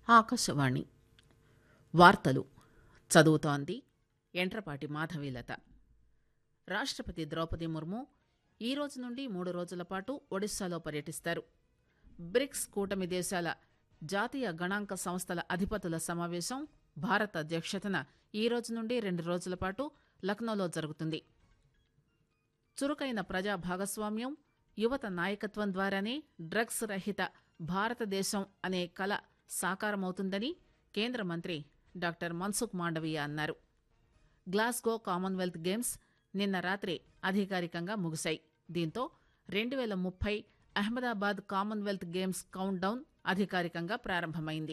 ఆకాశవాణి వార్తలు చదువుతోంది ఎంట్రపాటి మాధవీలత రాష్టపతి ద్రౌపది ముర్ము ఈ రోజు నుండి మూడు రోజుల పాటు ఒడిశాలో పర్యటిస్తారు బ్రిక్స్ కూటమి దేశాల జాతీయ గణాంక సంస్థల అధిపతుల సమావేశం భారత్ అధ్యక్షతన ఈ రోజు నుండి రెండు రోజుల పాటు లక్నోలో జరుగుతుంది చురుకైన ప్రజా భాగస్వామ్యం యువత నాయకత్వం ద్వారానే డ్రగ్స్ రహిత భారతదేశం అనే కల సాకారమవుతుందని కేంద్ర మంత్రి డాక్టర్ మన్సుఖ్ మాండవీయ అన్నారు గ్లాస్గో కామన్వెల్త్ గేమ్స్ నిన్న రాత్రి అధికారికంగా ముగిశాయి దీంతో రెండు పేల ముప్పై Ahmedabad commonwealth games countdown అధికారికంగా ప్రారంభమైంది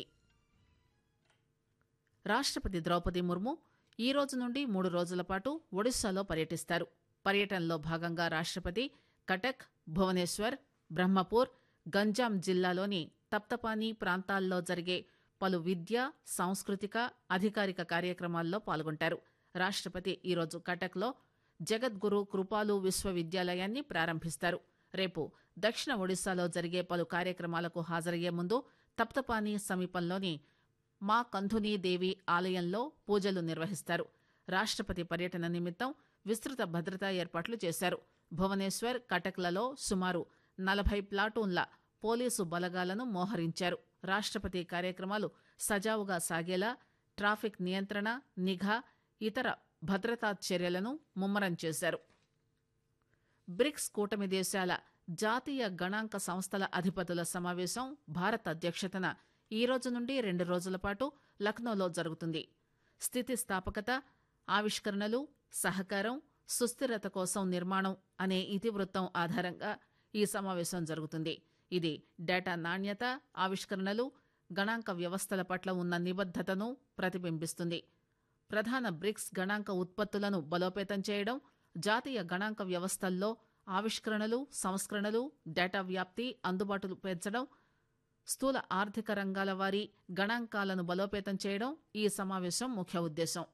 రాష్టపతి ద్రౌపది ముర్ము ఈ రోజు నుండి మూడు రోజుల పాటు ఒడిశాలో పర్యటిస్తారు పర్యటనలో భాగంగా రాష్టపతి కటక్ భువనేశ్వర్ బ్రహ్మపూర్ గంజాం జిల్లాలోని తప్తపానీ ప్రాంతాల్లో జరిగే పలు విద్యా సాంస్కృతిక అధికారిక కార్యక్రమాల్లో పాల్గొంటారు రాష్టపతి ఈరోజు కటక్లో జగద్గురు కృపాలు విశ్వవిద్యాలయాన్ని ప్రారంభిస్తారు రేపు దక్షిణ ఒడిశాలో జరిగే పలు కార్యక్రమాలకు హాజరయ్యే ముందు తప్తపానీ సమీపంలోని మా కంధునీ దేవి ఆలయంలో పూజలు నిర్వహిస్తారు రాష్టపతి పర్యటన నిమిత్తం విస్తృత భద్రతా ఏర్పాట్లు చేశారు భువనేశ్వర్ కటక్లలో సుమారు నలభై ప్లాటూన్ల పోలీసు బలగాలను మోహరించారు రాష్టపతి కార్యక్రమాలు సజావుగా సాగేలా ట్రాఫిక్ నియంత్రణ నిఘా ఇతర భద్రతా చర్యలను ముమ్మరం చేశారు బ్రిక్స్ కూటమి దేశాల జాతీయ గణాంక సంస్థల అధిపతుల సమావేశం భారత్ అధ్యక్షతన ఈ రోజు నుండి రెండు రోజుల పాటు లక్నోలో జరుగుతుంది స్థితిస్థాపకత ఆవిష్కరణలు సహకారం సుస్థిరత కోసం నిర్మాణం అనే ఇతివృత్తం ఆధారంగా ఈ సమావేశం జరుగుతుంది ఇది డేటా నాణ్యత ఆవిష్కరణలు గణాంక వ్యవస్థల పట్ల ఉన్న నిబద్దతను ప్రతిబింబిస్తుంది ప్రధాన బ్రిక్స్ గణాంక ఉత్పత్తులను బలోపేతం చేయడం జాతీయ గణాంక వ్యవస్థల్లో ఆవిష్కరణలు సంస్కరణలు డేటా వ్యాప్తి అందుబాటులు పెంచడం స్థూల ఆర్థిక రంగాల వారి గణాంకాలను బలోపేతం చేయడం ఈ సమావేశం ముఖ్య ఉద్దేశం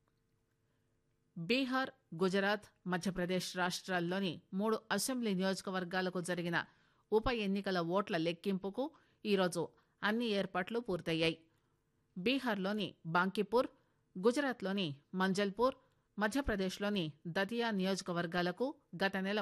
బీహార్ గుజరాత్ మధ్యప్రదేశ్ రాష్ట్రాల్లోని మూడు అసెంబ్లీ నియోజకవర్గాలకు జరిగిన ఉప ఎన్నికల ఓట్ల లెక్కింపుకు ఈరోజు అన్ని ఏర్పాట్లు పూర్తయ్యాయి బీహార్లోని బాంకీపూర్ గుజరాత్లోని మంజల్పూర్ మధ్యప్రదేశ్లోని దతియా నియోజకవర్గాలకు గత నెల